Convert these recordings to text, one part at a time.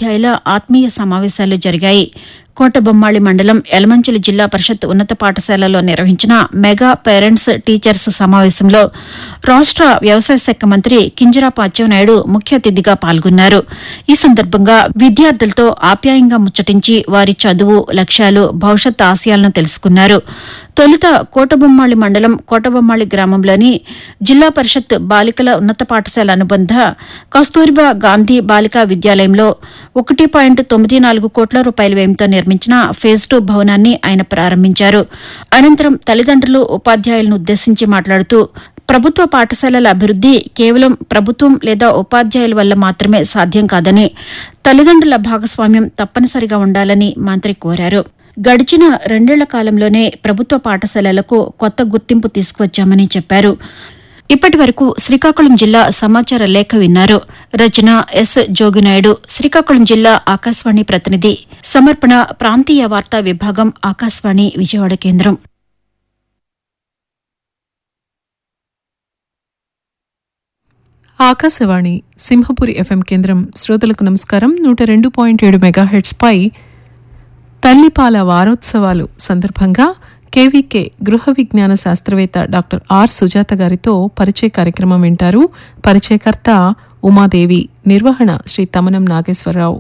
ఉపాధ్యాయుల ఆత్మీయ సమావేశాలు జరిగాయి కోటబొమ్మాళి మండలం యలమంచిలి జిల్లా పరిషత్ ఉన్నత పాఠశాలలో నిర్వహించిన మెగా పేరెంట్స్ టీచర్స్ సమావేశంలో రాష్ట వ్యవసాయ శాఖ మంత్రి కింజరాపు అచ్చెన్నాయుడు ముఖ్య అతిథిగా పాల్గొన్నారు ఈ సందర్భంగా విద్యార్థులతో ఆప్యాయంగా ముచ్చటించి వారి చదువు లక్ష్యాలు భవిష్యత్ ఆశయాలను తెలుసుకున్నారు తొలుత కోటబొమ్మాళి మండలం కోటబొమ్మాళి గ్రామంలోని జిల్లా పరిషత్ బాలికల ఉన్నత పాఠశాల అనుబంధ కస్తూరిబా గాంధీ బాలికా విద్యాలయంలో ఒకటి పాయింట్ తొమ్మిది నాలుగు కోట్ల రూపాయల వ్యయంతో నిర్మించిన ఫేజ్ టూ భవనాన్ని ఆయన ప్రారంభించారు అనంతరం తల్లిదండ్రులు ఉపాధ్యాయులను ఉద్దేశించి మాట్లాడుతూ ప్రభుత్వ పాఠశాలల అభివృద్ది కేవలం ప్రభుత్వం లేదా ఉపాధ్యాయుల వల్ల మాత్రమే సాధ్యం కాదని తల్లిదండ్రుల భాగస్వామ్యం తప్పనిసరిగా ఉండాలని మంత్రి కోరారు గడిచిన రెండేళ్ల కాలంలోనే ప్రభుత్వ పాఠశాలలకు కొత్త గుర్తింపు తీసుకువచ్చామని చెప్పారు ఇప్పటి వరకు శ్రీకాకుళం జిల్లా సమాచార లేఖ విన్నారు రచన ఎస్ జోగినాయుడు శ్రీకాకుళం జిల్లా ఆకాశవాణి ప్రతినిధి సమర్పణ ప్రాంతీయ వార్తా విభాగం ఆకాశవాణి విజయవాడ కేంద్రం ఆకాశవాణి సింహపురి ఎఫ్ఎం కేంద్రం శ్రోతలకు నమస్కారం నూట రెండు పాయింట్ ఏడు మెగాహెట్స్ పై తల్లిపాల వారోత్సవాలు సందర్భంగా కేవీకే గృహ విజ్ఞాన శాస్త్రవేత్త డాక్టర్ ఆర్ సుజాత గారితో పరిచయ కార్యక్రమం వింటారు పరిచయకర్త ఉమాదేవి నిర్వహణ శ్రీ తమనం నాగేశ్వరరావు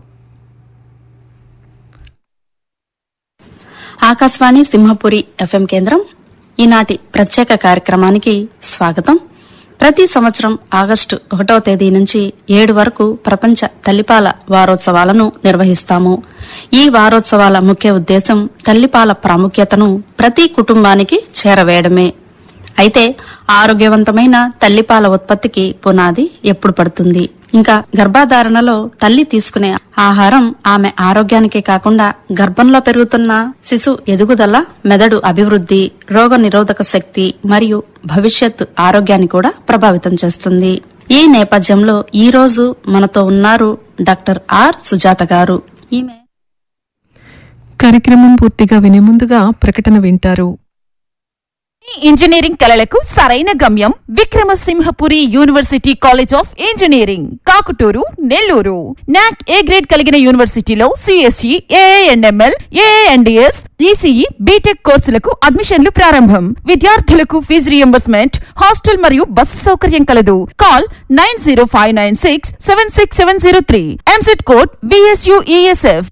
ఆకాశవాణి సింహపురి ఎఫ్ఎం కేంద్రం ఈనాటి ప్రత్యేక కార్యక్రమానికి స్వాగతం ప్రతి సంవత్సరం ఆగస్టు ఒకటవ తేదీ నుంచి ఏడు వరకు ప్రపంచ తల్లిపాల వారోత్సవాలను నిర్వహిస్తాము ఈ వారోత్సవాల ముఖ్య ఉద్దేశం తల్లిపాల ప్రాముఖ్యతను ప్రతి కుటుంబానికి చేరవేయడమే అయితే ఆరోగ్యవంతమైన తల్లిపాల ఉత్పత్తికి పునాది ఎప్పుడు పడుతుంది ఇంకా గర్భధారణలో తల్లి తీసుకునే ఆహారం ఆమె ఆరోగ్యానికే కాకుండా గర్భంలో పెరుగుతున్న శిశు ఎదుగుదల మెదడు అభివృద్ధి రోగ నిరోధక శక్తి మరియు భవిష్యత్ ఆరోగ్యాన్ని కూడా ప్రభావితం చేస్తుంది ఈ నేపథ్యంలో ఈ రోజు మనతో ఉన్నారు డాక్టర్ ఆర్ సుజాత గారు ఈమె కార్యక్రమం పూర్తిగా వినే ముందుగా ప్రకటన వింటారు ఇంజనీరింగ్ కళలకు సరైన గమ్యం Vikramasimhapuri university college of engineering Kakutur Nellore NAAC A grade కలిగిన యూనివర్సిటీలో CSE AIML AIDS ECE BTech కోర్సులకు అడ్మిషన్లు ప్రారంభం విద్యార్థులకు ఫీజు రియంబర్స్మెంట్ హాస్టల్ మరియు బస్సు సౌకర్యం కలదు call nine zero five nine six seven six seven zero three EAMCET code VSUESF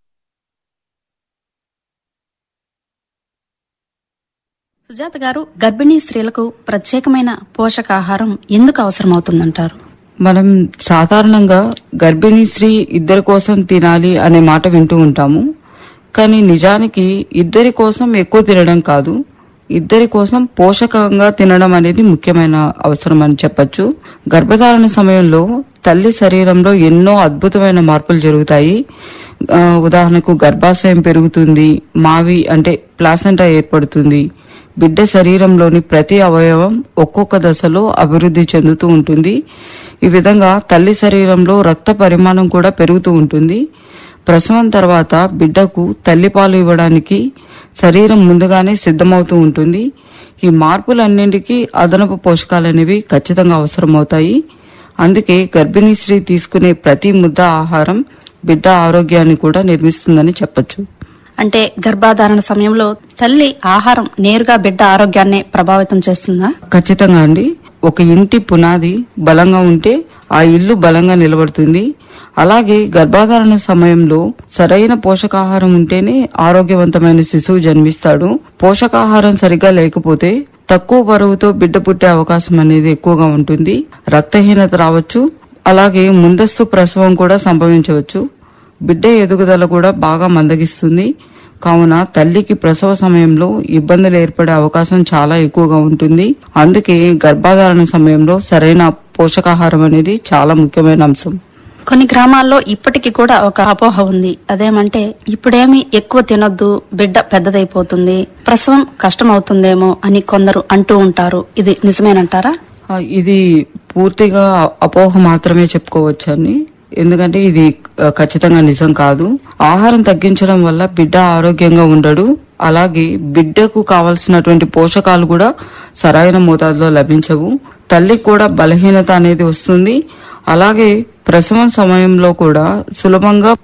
Sujatha garu గర్భిణీ స్త్రీలకు ప్రత్యేకమైన పోషకాహారం ఎందుకు అవసరమవుతుందంటారు మనం సాధారణంగా గర్భిణీ స్త్రీ ఇద్దరి కోసం తినాలి అనే మాట వింటూ ఉంటాము కానీ నిజానికి ఇద్దరి కోసం ఎక్కువ తినడం కాదు ఇద్దరి కోసం పోషకంగా తినడం అనేది ముఖ్యమైన అవసరం అని చెప్పొచ్చు గర్భధారణ సమయంలో తల్లి శరీరంలో ఎన్నో అద్భుతమైన మార్పులు జరుగుతాయి ఆ, ఉదాహరణకు గర్భాశయం పెరుగుతుంది మావి అంటే ప్లాసెంటా ఏర్పడుతుంది బిడ్డ శరీరంలోని ప్రతి అవయవం ఒక్కొక్క దశలో అభివృద్ధి చెందుతూ ఉంటుంది ఈ విధంగా తల్లి శరీరంలో రక్త పరిమాణం కూడా పెరుగుతూ ఉంటుంది ప్రసవం తర్వాత బిడ్డకు తల్లిపాలు ఇవ్వడానికి శరీరం ముందుగానే సిద్ధమవుతూ ఉంటుంది ఈ మార్పులన్నింటికీ అదనపు పోషకాలు అనేవి ఖచ్చితంగా అవసరమవుతాయి అందుకే గర్భిణీ స్త్రీ తీసుకునే ప్రతి ముద్ద ఆహారం బిడ్డ ఆరోగ్యాన్ని కూడా నిర్మిస్తుందని చెప్పొచ్చు అంటే గర్భధారణ సమయంలో తల్లి ఆహారం నేరుగా బిడ్డ ఆరోగ్యాన్ని ప్రభావితం చేస్తుందా ఖచ్చితంగా అండి ఒక ఇంటి పునాది బలంగా ఉంటే ఆ ఇల్లు బలంగా నిలబడుతుంది అలాగే గర్భధారణ సమయంలో సరైన పోషకాహారం ఉంటేనే ఆరోగ్యవంతమైన శిశువు జన్మిస్తాడు పోషకాహారం సరిగ్గా లేకపోతే తక్కువ బరువుతో బిడ్డ పుట్టే అవకాశం అనేది ఎక్కువగా ఉంటుంది రక్తహీనత రావచ్చు అలాగే ముందస్తు ప్రసవం కూడా సంభవించవచ్చు బిడ్డ ఎదుగుదల కూడా బాగా మందగిస్తుంది కావున తల్లికి ప్రసవ సమయంలో ఇబ్బందులు ఏర్పడే అవకాశం చాలా ఎక్కువగా ఉంటుంది అందుకే గర్భధారణ సమయంలో సరైన పోషకాహారం అనేది చాలా ముఖ్యమైన అంశం కొన్ని గ్రామాల్లో ఇప్పటికీ కూడా ఒక అపోహ ఉంది అదేమంటే ఇప్పుడేమి ఎక్కువ తినొద్దు బిడ్డ పెద్దదైపోతుంది ప్రసవం కష్టమవుతుందేమో అని కొందరు అంటూ ఉంటారు ఇది నిజమేనంటారా ఆ, ఇది పూర్తిగా అపోహ మాత్రమే చెప్పుకోవచ్చండి ఎందుకంటే ఇది ఆ, ఖచ్చితంగా నిజం కాదు ఆహారం తగ్గించడం వల్ల బిడ్డ ఆరోగ్యంగా ఉండడు అలాగే బిడ్డకు కావలసినటువంటి పోషకాలు కూడా సరైన మోతాదులో లభించవు తల్లికి కూడా బలహీనత అనేది వస్తుంది అలాగే ప్రసవం సమయంలో కూడా సులభంగా